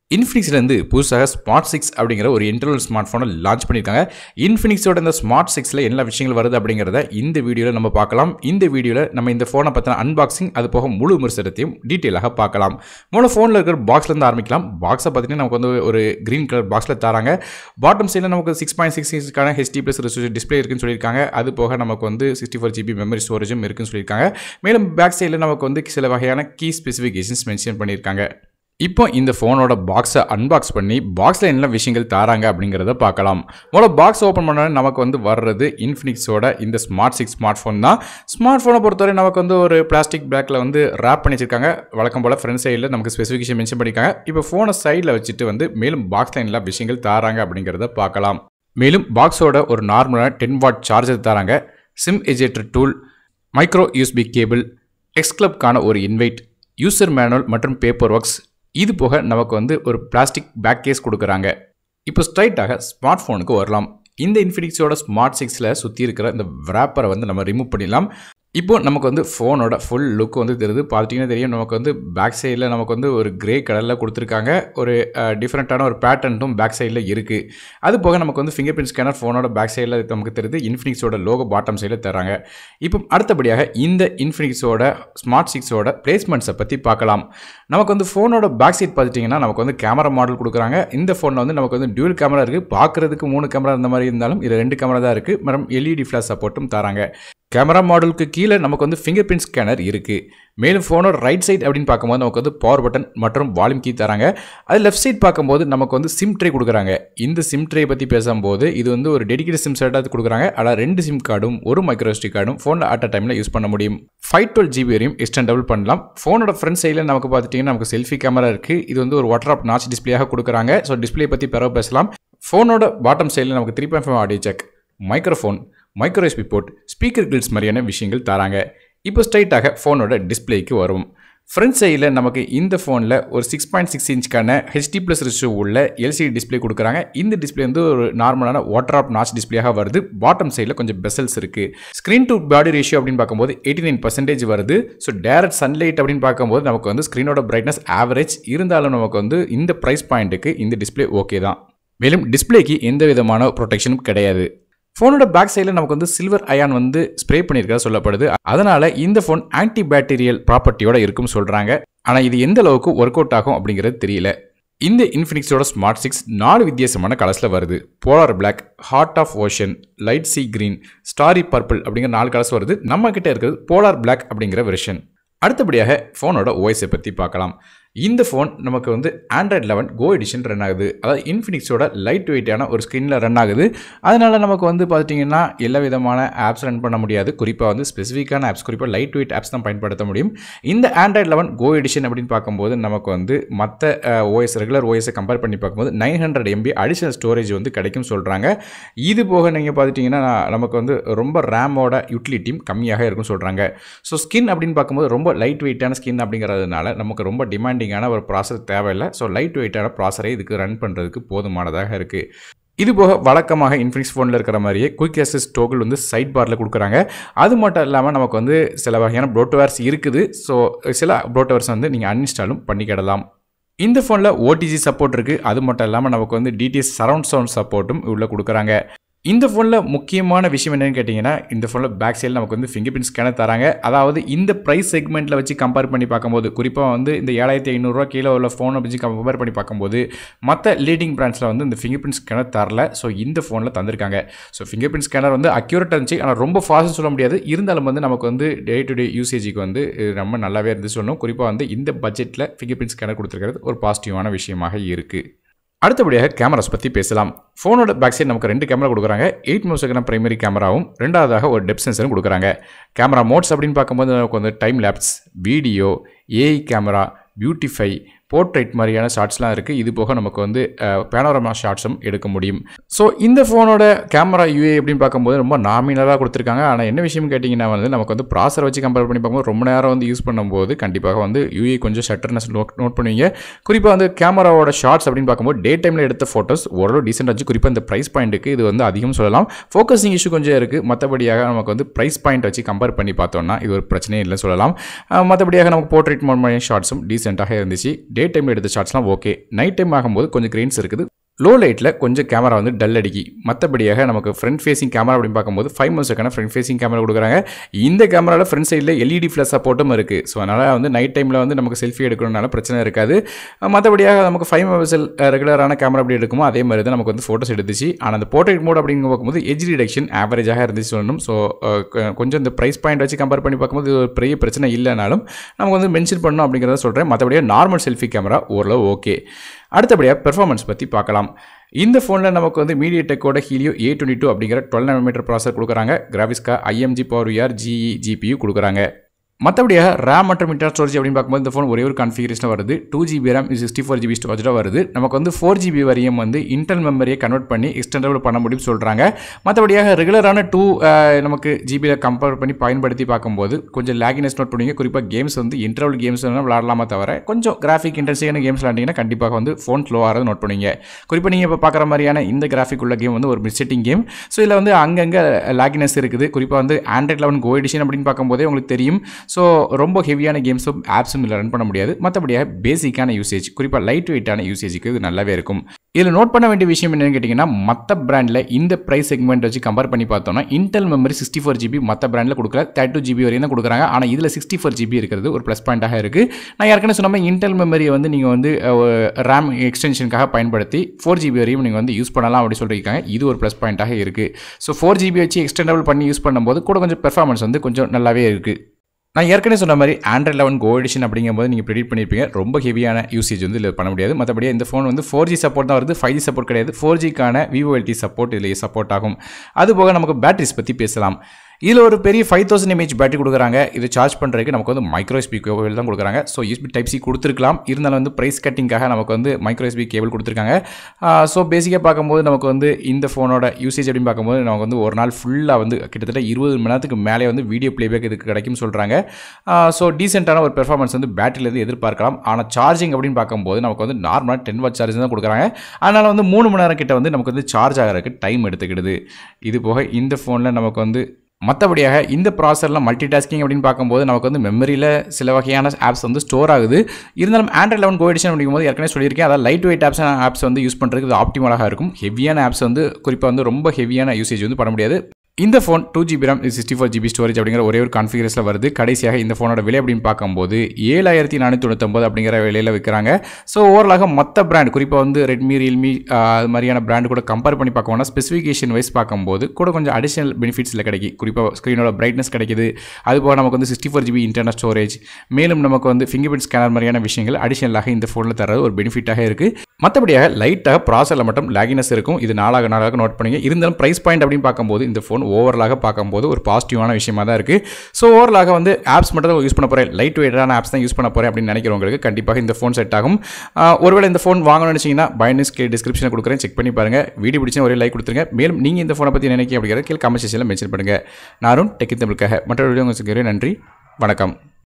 இன்ஃபினிக்ஸ்லேருந்து புதுசாக smart six அப்படிங்கிற ஒரு இன்டர்னல் ஸ்மார்ட் ஃபோனை லான்ச் பண்ணியிருக்காங்க இன்ஃபினிக்ஸோட இந்த ஸ்மார்ட் சிக்ஸில் என்ன விஷயங்கள் வருது அப்படிங்கிறத இந்த வீடியோவில் நம்ம பார்க்கலாம் இந்த வீடியோவில் நம்ம இந்த ஃபோனை பற்றின அன்பாக்சிங் அது போக முழு விமர்சனத்தையும் டீட்டெயிலாக பார்க்கலாம் மூணு ஃபோனில் இருக்கிற பாக்ஸ்லேருந்து ஆரம்பிக்கலாம் பாக்ஸை பார்த்தீங்கன்னா நமக்கு வந்து ஒரு க்ரீன் கலர் பாக்ஸில் தராங்க பாட்டம் சைடில் நமக்கு சிக்ஸ் பாயிண்ட் சிக்ஸ் இன்ச்சுக்கான ஹெச்டி ப்ளஸ் டிஸ்பிளே இருக்குன்னு சொல்லியிருக்காங்க அது போக நமக்கு வந்து சிக்ஸ்டி ஃபோர் ஜிபி மெமரி ஸ்டோரேஜும் இருக்குன்னு சொல்லியிருக்காங்க மேலும் பேக் சைடில் நமக்கு வந்து சில வகையான கீ ஸ்பெசிஃபிகேஷன்ஸ் மென்ஷன் பண்ணியிருக்காங்க இப்போ இந்த ஃபோனோட பாக்ஸை அன்பாக்ஸ் பண்ணி பாக்ஸில் என்ன விஷயங்கள் தராங்க அப்படிங்கிறத பார்க்கலாம் முதல்ல பாக்ஸ் ஓப்பன் பண்ணோன்னே நமக்கு வந்து வர்றது இன்ஃபினிக்ஸோட இந்த ஸ்மார்ட் சிக்ஸ் ஸ்மார்ட் ஃபோன் தான் ஸ்மார்ட் ஃபோனை பொறுத்தவரை நமக்கு வந்து ஒரு பிளாஸ்டிக் பேக்கில் வந்து ரேப் பண்ணி வச்சிருக்காங்க வழக்கம் போல் ஃப்ரண்ட் சைடில் நமக்கு ஸ்பெசிஃபிகேஷன் மென்ஷன் பண்ணியிருக்காங்க இப்போ ஃபோனை சைடில் வச்சுட்டு வந்து மேலும் பாக்ஸில் என்ன விஷயங்கள் தராங்க அப்படிங்கிறத பார்க்கலாம் மேலும் பாக்ஸோட ஒரு நார்மலான டென் வாட் சார்ஜர் தராங்க SIM ejector tool micro USB cable X கிளப்க்கான ஒரு இன்வைட் யூசர் மேனுவல் மற்றும் பேப்பர் ஒர்க்ஸ் இது போக நமக்கு வந்து ஒரு பிளாஸ்டிக் பேக் கேஸ் கொடுக்குறாங்க இப்போ ஸ்ட்ரைட்டாக ஸ்மார்ட் ஃபோனுக்கு வரலாம் இந்த இன்ஃபினிக்ஸோட ஸ்மார்ட் சிக்ஸில் சுற்றி இருக்கிற இந்த wrapper-அ வந்து நம்ம ரிமூவ் பண்ணிடலாம் இப்போ நமக்கு வந்து ஃபோனோட ஃபுல் லுக் வந்து தெரியுது பார்த்துட்டிங்கன்னா தெரியும் நமக்கு வந்து பேக் சைடில் நமக்கு வந்து ஒரு கிரே கலரில் கொடுத்துருக்காங்க ஒரு டிஃப்ரெண்ட்டான ஒரு பேட்டர்னும் பேக் சைடில் இருக்குது அது போக நமக்கு வந்து ஃபிங்கர் பிரிண்ட் ஸ்கேனர் ஃபோனோட பேக் சைடில் நமக்கு தெரியுது இன்ஃபினிக்ஸோட லோகோ பாட்டம் சைடில் தராங்க இப்போ அடுத்தபடியாக இந்த இன்ஃபினிக்ஸோட ஸ்மார்ட் சிக்ஸோட பிளேஸ்மெண்ட்ஸை பற்றி பார்க்கலாம் நமக்கு வந்து ஃபோனோட பேக் சைட் பார்த்துட்டிங்கன்னா நமக்கு வந்து கேமரா மாடல் கொடுக்குறாங்க இந்த ஃபோனில் வந்து நமக்கு வந்து டியூல் கேமரா இருக்குது பார்க்குறதுக்கு மூணு கேமரா இந்த மாதிரி இருந்தாலும் இது ரெண்டு கேமரா தான் இருக்குது மற்றும் எல்இடி ஃப்ளாஷ் சப்போர்ட்டும் தராங்க கேமரா மாடலுக்கு கீழே நமக்கு வந்து ஃபிங்கர் பிரிண்ட் ஸ்கேனர் இருக்குது மேலும் ஃபோனோட ரைட் சைட் அப்படின்னு பார்க்கும்போது நமக்கு வந்து பவர் பட்டன் மற்றும் வால்யூம் கீ தராங்க அது லெஃப்ட் சைட் பார்க்கும்போது நமக்கு வந்து சிம் ட்ரே கொடுக்குறாங்க இந்த சிம் ட்ரே பற்றி பேசும்போது இது வந்து ஒரு டெடிகேட் சிம் செட்டாக கொடுக்குறாங்க அதில் ரெண்டு சிம் கார்டும் ஒரு மைக்ரோஸ்டி கார்டும் ஃபோனில் அட் அ டைமில் யூஸ் பண்ண முடியும் ஃபைவ் டுவெல் ஜிபி வரையும் எக்ஸ்டெண்டபிள் பண்ணலாம் ஃபோனோட ஃப்ரண்ட் சைடில் நமக்கு பார்த்துட்டிங்கன்னா நமக்கு செல்ஃபி கேமரா இருக்குது இது வந்து ஒரு வாட்டர் ஆப் நாச் டிஸ்பிளேயாக கொடுக்குறாங்க ஸோ டிஸ்பிளே பற்றி பிறகு பேசலாம் ஃபோனோட பாட்டம் சைடில் நமக்கு three point five audio jack microphone micro USB port speaker grills மாதிரியான விஷயங்கள் தராங்க இப்போ ஸ்ட்ரைட்டாக ஃபோனோட டிஸ்பிளேக்கு வரும் ஃப்ரண்ட் சைடில் நமக்கு இந்த ஃபோனில் ஒரு சிக்ஸ் பாயிண்ட் சிக்ஸ் இன்ச்க்கான ஹெச்டி ப்ளஸ் ரிஷ்யூ உள்ள எல்சிடி டிஸ்பிளே கொடுக்குறாங்க இந்த டிஸ்பிளே வந்து ஒரு நார்மலான வாட்டர் ஆப் நாச் டிஸ்பிளேயாக வருது பாட்டம் சைடில் கொஞ்சம் பெசல்ஸ் இருக்குது ஸ்க்ரீன் டு பாடி ரேஷியோ அப்படின்னு பார்க்கும்போது எயிட்டி நைன் பர்சன்டேஜ் வருது ஸோ டேரக்ட் சன்லைட் அப்படின்னு பார்க்கும்போது நமக்கு வந்து ஸ்க்ரீனோட பிரைட்னஸ் ஆவரேஜ் இருந்தாலும் நமக்கு வந்து இந்த ப்ரைஸ் பாயிண்ட்டுக்கு இந்த டிஸ்பிளே ஓகே தான் மேலும் டிஸ்பிளேக்கு எந்த விதமான ப்ரொடெக்ஷனும் கிடையாது ஃபோனோட பேக் சைடில் நமக்கு வந்து சில்வர் அயான் வந்து ஸ்ப்ரே பண்ணியிருக்கதா சொல்லப்படுது அதனால் இந்த ஃபோன் ஆன்டி பேக்டீரியல் ப்ராப்பர்ட்டியோட இருக்கும்னு சொல்கிறாங்க ஆனால் இது எந்த அளவுக்கு ஒர்க் அவுட் ஆகும் அப்படிங்கிறது தெரியல இந்த இன்ஃபினிக்ஸோட ஸ்மார்ட் சிக்ஸ் நாலு வித்தியாசமான கலர்ஸில் வருது polar black heart of ocean light sea green starry purple அப்படிங்கிற நாலு கலர்ஸ் வருது நம்ம கிட்ட இருக்கிறது போலார் பிளாக் அப்படிங்கிற வெர்ஷன் அடுத்தபடியாக ஃபோனோட ஓஎஸை பற்றி பார்க்கலாம் இந்த ஃபோன் நமக்கு வந்து Android eleven go edition run ஆகுது அதாவது இன்ஃபினிக்ஸோட லைட் வெயிட்டான ஒரு ஸ்க்ரீனில் ரன் ஆகுது அதனால் நமக்கு வந்து பார்த்திங்கன்னா எல்லா விதமான ஆப்ஸ் ரன் பண்ண முடியாது குறிப்பாக வந்து ஸ்பெசிஃபிக்கான ஆப்ஸ் குறிப்பாக லைட் வெயிட் ஆப்ஸ் தான் பயன்படுத்த முடியும் இந்த ஆண்ட்ராய்ட் லெவன் கோ எடிஷன் அப்படின்னு பார்க்கும்போது நமக்கு வந்து மற்ற ஓஎஸ் ரெகுலர் ஓஎஸை கம்பேர் பண்ணி பார்க்கும்போது nine hundred MB additional storage வந்து கிடைக்கும் சொல்கிறாங்க இது போக நீங்கள் பார்த்துட்டிங்கன்னா நமக்கு வந்து ரொம்ப ரேமோட யூட்டிலிட்டியும் கம்மியாக இருக்கும்னு சொல்கிறாங்க ஸோ ஸ்கின் அப்படின்னு பார்க்கும்போது ரொம்ப லைட் வெயிட்டான ஸ்கின் அப்படிங்கிறதுனால நமக்கு ரொம்ப டிமாண்டிங்கான ஒரு ப்ராசர் தேவையில்லை ஸோ லைட் வெயிட்டான ப்ராசரை இதுக்கு ரன் பண்ணுறதுக்கு போதுமானதாக இருக்குது இது போக வழக்கமாக இன்ஃபினிக்ஸ் ஃபோனில் இருக்கிற மாதிரியே குயிக் அசஸ் டோக்கிள் வந்து சைட் பாரில் கொடுக்குறாங்க அது மட்டும் இல்லாமல் நமக்கு வந்து சில வகையான ப்ரோட்டோவேர்ஸ் இருக்குது ஸோ சில ப்ரோட்டோவேர்ஸ் வந்து நீங்கள் அன்இன்ஸ்டாலும் பண்ணிக்கிடலாம் இந்த ஃபோனில் ஓடிஜி சப்போர்ட் இருக்குது அது மட்டும் இல்லாமல் நமக்கு வந்து டிடிஎஸ் சரவுண்ட் சவுண்ட் சப்போர்ட்டும் உள்ளே கொடுக்குறாங்க இந்த ஃபோனில் முக்கியமான விஷயம் என்னென்னு கேட்டிங்கன்னா இந்த ஃபோனில் பேக் சைடில் நமக்கு வந்து ஃபிங்கர் பிரிண்ட் ஸ்கேனர் தராங்க அதாவது இந்த ப்ரைஸ் செக்மெண்ட்டில் வச்சு கம்பேர் பண்ணி பார்க்கும்போது குறிப்பாக வந்து இந்த ஏழாயிரத்தி ஐநூறுரூவா கீழே உள்ள ஃபோனை வச்சு கம்பேர் பண்ணி பார்க்கும்போது மற்ற லீடிங் பிராண்ட்ஸில் வந்து இந்த ஃபிங்கர் பிரிண்ட் ஸ்கேனர் தரல ஸோ இந்த ஃபோனில் தந்திருக்காங்க ஸோ ஃபிங்கர் பிரிண்ட் ஸ்கேனர் வந்து அக்யூரேட்டாக இருந்துச்சு ஆனால் ரொம்ப ஃபாஸ்ட்னு சொல்ல முடியாது இருந்தாலும் வந்து நமக்கு வந்து டே டு டே யூசேஜுக்கு வந்து இது ரொம்ப நல்லாவே இருந்து சொல்லணும் குறிப்பாக வந்து இந்த பட்ஜெட்டில் ஃபிங்கர் பிரிண்ட் ஸ்கேனர் கொடுத்துருக்கிறது ஒரு பாசிட்டிவான விஷயமாக இருக்குது அடுத்தபடியாக கேமராஸ் பற்றி பேசலாம் ஃபோனோட பேக் சைடு நமக்கு ரெண்டு கேமரா கொடுக்குறாங்க எயிட் மெகா செகண்ட் பிரைமரி கேமராவும் ரெண்டாவதாக ஒரு டெப் சென்சரும் கொடுக்குறாங்க கேமரா மோட்ஸ் அப்படின்னு பார்க்கும்போது நமக்கு வந்து time lapse video AI camera beautify portrait மாதிரியான ஷார்ட்ஸ்லாம் இருக்குது இது போக நமக்கு வந்து பேனோரமா ஷார்ட்ஸும் எடுக்க முடியும் ஸோ இந்த ஃபோனோட கேமரா யூஏ அப்படின்னு பார்க்கும்போது ரொம்ப நாமினலாக கொடுத்துருக்காங்க ஆனால் என்ன விஷயம் கேட்டிங்கன்னா வந்து நமக்கு வந்து ப்ராசர் வச்சு கம்பேர் பண்ணி பார்க்கும்போது ரொம்ப நேரம் வந்து யூஸ் பண்ணும்போது கண்டிப்பாக வந்து யூஏ கொஞ்சம் ஷட்டர்னஸ் நோட் நோட் பண்ணுவீங்க குறிப்பாக வந்து கேமராவோட ஷார்ட்ஸ் அப்படின்னு பார்க்கும்போது டே டைமில் எடுத்த ஃபோட்டோஸ் ஓரளவு டீசென்ட் ஆச்சு குறிப்பாக இந்த ப்ரைஸ் பாயிண்ட்டுக்கு இது வந்து அதிகம் சொல்லலாம் ஃபோக்கஸிங் இஷ்யூ கொஞ்சம் இருக்குது மற்றபடியாக நமக்கு வந்து ப்ரைஸ் பாயிண்ட் வச்சு கம்பேர் பண்ணி பார்த்தோம்னா இது ஒரு பிரச்சனையே இல்லை சொல்லலாம் அஹ் மற்றபடியாக நமக்கு போர்ட்ரேட் மோட் மாதிரி ஷார்ட்ஸும் டீசெண்டாக இருந்துச்சு டே டைமில் எடுத்த ஷாட்ஸ்லாம் ஓகே நைட் டைம் ஆகும்போது கொஞ்சம் கிரெயின்ஸ் இருக்குது லோ லைட்டில் கொஞ்சம் கேமரா வந்து டல் அடிக்கி மற்றபடியாக நமக்கு ஃப்ரண்ட் ஃபேசிங் கேமரா அப்படின்னு பார்க்கும்போது ஃபைவ் மந்த்ஸுக்கான ஃப்ரண்ட் ஃபேசிங் கேமரா கொடுக்குறாங்க இந்த கேமராவில் ஃப்ரண்ட் சைடில் எல்இடி ஃப்ளஸ் சப்போர்ட்டும் இருக்குது ஸோ அதனால் வந்து நைட் டைமில் வந்து நமக்கு செல்ஃபி எடுக்கணும்னால பிரச்சனை இருக்காது மற்றபடியாக நமக்கு ஃபைவ் மெகாபிக்சல் ரெகுலரான கேமரா எப்படி எடுக்குமோ அதே மாதிரி தான் நமக்கு வந்து ஃபோட்டோஸ் எடுத்துச்சு ஆனால் அந்த போர்ட்ரேட் மோட் அப்படிங்க பார்க்கும்போது எஜ் ரிடக்ஷன் ஆவரேஜாக இருந்துச்சு சொல்லணும் ஸோ கொஞ்சம் இந்த ப்ரைஸ் பாயிண்ட் வச்சு கம்பேர் பண்ணி பார்க்கும்போது இது ஒரு பெரிய பிரச்சனை இல்லைனாலும் நமக்கு வந்து மென்ஷன் பண்ணணும் அப்படிங்கிறத சொல்கிறேன் மற்றபடியாக நார்மல் செல்ஃபி கேமரா ஓரளவு ஓகே அடுத்தபடியாக பெர்ஃபார்மன்ஸ் பற்றி பார்க்கலாம் இந்த ஃபோனில் நமக்கு வந்து மீடியா டெக்கோட ஹீலியோ ஏ டுவெண்ட்டி டூ அப்படிங்கிற டுவெல் நானோமீட்டர் ப்ராசர் கொடுக்குறாங்க கிராஃபிக்ஸ்கா IMG power VR GE GPU கொடுக்குறாங்க மற்றபடியாக ரேம் மற்றும் இன்டர் ஸ்டோரேஜ் அப்படின்னு பார்க்கும்போது இந்த ஃபோன் ஒரே ஒரு கன்ஃபிகரேஷன் வருது two GB RAM sixty four GB ஸ்டோரேஜாக வருது நமக்கு வந்து ஃபோர் ஜிபி வரையும் வந்து இன்டர்னல் மெமரியை கன்வெர்ட் பண்ணி எக்ஸ்டெண்டபிள் பண்ண முடியும்னு சொல்கிறாங்க மற்றபடியாக ரெகுலரான டூ நமக்கு ஜிபியில் கம்பேர் பண்ணி பயன்படுத்தி பார்க்கும்போது கொஞ்சம் லேகினஸ் நோட் பண்ணுவீங்க குறிப்பாக கேம்ஸ் வந்து இன்டர்வல் கேம்ஸ் விளாடலாமா தவிர கொஞ்சம் கிராஃபிக் இன்ட்ரெஸ்டிங்கான கேம்ஸ் விளாண்டிங்கன்னா கண்டிப்பாக வந்து ஃபோன் ஸ்லோ ஆகிறது நோட் பண்ணுவீங்க குறிப்பாக நீங்கள் இப்போ பார்க்குற மாதிரியான இந்த கிராஃபிக் உள்ள கேம் வந்து ஒரு மிஸ்செட்டிங் கேம் ஸோ இதில் வந்து அங்கங்கே லேகினஸ் இருக்குது குறிப்பாக வந்து ஆண்ட்ராய்ட் லெவன் கோ எடிஷன் அப்படின்னு பார்க்கும்போதே உங்களுக்கு தெரியும் ஸோ ரொம்ப ஹெவியான கேம்ஸும் ஆப்ஸும் இதில் ரன் பண்ண முடியாது மற்றபடியாக பேசிக்கான யூசேஜ் குறிப்பாக லைட் வெயிட்டான யூசேஜுக்கு இது நல்லாவே இருக்கும் இதில் நோட் பண்ண வேண்டிய விஷயம் என்னன்னு கேட்டிங்கன்னா மற்ற பிராண்டில் இந்த ப்ரைஸ் செக்மெண்ட் வச்சு கம்பேர் பண்ணி பார்த்தோம்னா internal memory sixty four GB மற்ற பிராண்டில் கொடுக்கல தேர்ட்டி டூ ஜிபி வரையும் தான் கொடுக்குறாங்க ஆனால் இதில் சிக்ஸ்டி ஃபோர் ஜிபி இருக்கிறது ஒரு ப்ளஸ் பாயிண்ட்டாக இருக்குது நான் ஏற்கனவே சொன்ன மாதிரி இன்டெல் மெமரியை வந்து நீங்கள் வந்து ரேம் எக்ஸ்டென்ஷனுக்காக பயன்படுத்தி ஃபோர் ஜிபி வரையும் நீங்கள் வந்து யூஸ் பண்ணலாம் அப்படி சொல்லியிருக்காங்க இது ஒரு ப்ளஸ் பாயிண்ட்டாக இருக்குது ஸோ ஃபோர் ஜிபி வச்சு எக்ஸ்டெண்டபிள் பண்ணி யூஸ் பண்ணும்போது கூட கொஞ்சம் பெர்ஃபார்மன்ஸ் வந்து கொஞ்சம் நல்லாவே இருக்குது நான் ஏற்கனவே சொன்ன மாதிரி ஆண்ட்ராய்ட் லெவன் கோ எடிஷன் அப்படிங்கும்போது நீங்கள் ப்ரெடிட் பண்ணியிருப்பீங்க ரொம்ப ஹெவியான யூசேஜ் வந்து இதில் பண்ண முடியாது மற்றபடி இந்த ஃபோன் வந்து ஃபோர் ஜி சப்போர்ட் தான் வருது ஃபைவ் ஜி சப்போர்ட் கிடையாது ஃபோர் ஜிக்கான விவோஎல்டி சப்போர்ட் இதில் சப்போர்ட் ஆகும் அதுபோக நமக்கு பேட்டரிஸ் பற்றி பேசலாம் இதில் ஒரு பெரிய ஃபைவ் தௌசண்ட் எம்ஏஹெச் பேட்டரி கொடுக்குறாங்க இது சார்ஜ் பண்ணுறதுக்கு நமக்கு வந்து மைக்ரோ எஸ்பி கேபிள் தான் கொடுக்குறாங்க ஸோ யூஸ்பி டைப் சி கொடுத்துருக்கலாம் இருந்தாலும் வந்து ப்ரைஸ் கட்டிங்காக நமக்கு வந்து மைக்ரோ எஸ்பி கேபிள் கொடுத்துருக்காங்க ஸோ பேசிக்காக பார்க்கும்போது நமக்கு வந்து இந்த ஃபோனோட யூசேஜ் அப்படின்னு பார்க்கும்போது நமக்கு வந்து ஒரு நாள் ஃபுல்லாக வந்து கிட்டத்தட்ட இருபது மணி நேரத்துக்கு மேலே வந்து வீடியோ ப்ளேபேக் இதுக்கு கிடைக்கும்னு சொல்கிறாங்க ஸோ டீசெண்டான ஒரு பெர்ஃபார்மன்ஸ் வந்து பேட்டரியிலேருந்து எதிர்பார்க்கலாம் ஆனால் சார்ஜிங் அப்படின்னு பார்க்கும்போது நமக்கு வந்து நார்மலாக டென் வாட் சார்ஜ் தான் கொடுக்குறாங்க அதனால் வந்து மூணு மணி நேரம் கிட்ட வந்து நமக்கு வந்து சார்ஜ் ஆகிறதுக்கு டைம் எடுத்துக்கிடுது இது போக இந்த ஃபோனில் நமக்கு வந்து மற்றபடியாக இந்த ப்ராசரில் மல்டி டாஸ்கிங் அப்படின்னு பார்க்கும்போது நமக்கு வந்து மெமரியில் சில வகையான ஆப்ஸ் வந்து ஸ்டோர் ஆகுது இருந்தாலும் ஆண்ட்ராய்ட் லெவன் கோ எடிஷன் அப்படிங்கும்போது ஏற்கனவே சொல்லியிருக்கேன் அதாவது லைட் வெயிட் ஆப்ஸ் ஆப்ஸ் வந்து யூஸ் பண்ணுறதுக்கு இது ஆப்டிமலாக இருக்கும் ஹெவியான ஆப்ஸ் வந்து குறிப்பாக வந்து ரொம்ப ஹெவியான யூசேஜ் வந்து பண்ண முடியாது இந்த phone two GB RAM sixty four GB storage அப்படிங்கிற ஒரே ஒரு கான்ஃபிகரேஷனில் வருது கடைசியாக இந்த ஃபோனோட விலை அப்படின்னு பார்க்கும்போது ஏழாயிரத்தி நானூற்றி தொண்ணூத்தொம்பது அப்படிங்கிற விலையில் விற்கிறாங்க ஸோ ஓவரலாக மற்ற பிராண்ட் குறிப்பாக வந்து ரெட்மி ரியல்மி அது மாதிரியான பிராண்ட் கூட கம்பேர் பண்ணி பார்க்கணும்னா ஸ்பெசிஃபிகேஷன் வைஸ் பார்க்கும்போது கூட கொஞ்சம் அடிஷனல் பெனிஃபிட்ஸில் கிடைக்கும் குறிப்பாக ஸ்க்ரீனோட பிரைட்னஸ் கிடைக்குது அதுபோக நமக்கு வந்து sixty four GB internal storage மேலும் நமக்கு வந்து ஃபிங்கர் பிரிண்ட் ஸ்கேனர் மாதிரியான விஷயங்கள் அடிஷனலாக இந்த ஃபோனில் தரது ஒரு பெனிஃபிட்டாக இருக்குது மற்றபடியாக லைட்டாக ப்ராசரில் மட்டும் லேகினஸ் இருக்கும் இது நாளாக நாளாக நோட் பண்ணிங்க இருந்தாலும் ப்ரைஸ் பாயிண்ட் அப்படின்னு பார்க்கும்போது இந்த ஃபோன் ஓவரலாக பார்க்கும்போது ஒரு பாசிட்டிவான விஷயமா தான் இருக்குது ஸோ ஓவரலாக வந்து ஆப்ஸ் மட்டும் தான் யூஸ் பண்ண போகிறேன் லைட் வெயிட்டான ஆப்ஸ் தான் யூஸ் பண்ண போகிறேன் அப்படின்னு நினைக்கிறவங்களுக்கு கண்டிப்பாக இந்த ஃபோன் செட் ஆகும் ஒருவேளை இந்த ஃபோன் வாங்கணும்னு நினச்சிங்கன்னா பைனஸ் கே டிஸ்கிரிப்ஷனில் கொடுக்குறேன் செக் பண்ணி பாருங்கள் வீடியோ பிடிச்சா ஒரே லைக் கொடுத்துருங்க மேலும் நீங்கள் இந்த ஃபோனை பற்றி நினைக்க அப்படிங்கிறத கீழே கமெண்ட் செக்ஷனில் மென்ஷன் பண்ணுங்கள் நானும் டெக்கி தமிழுக்காக மற்ற வீடியோ உங்களுக்கு நன்றி வணக்கம்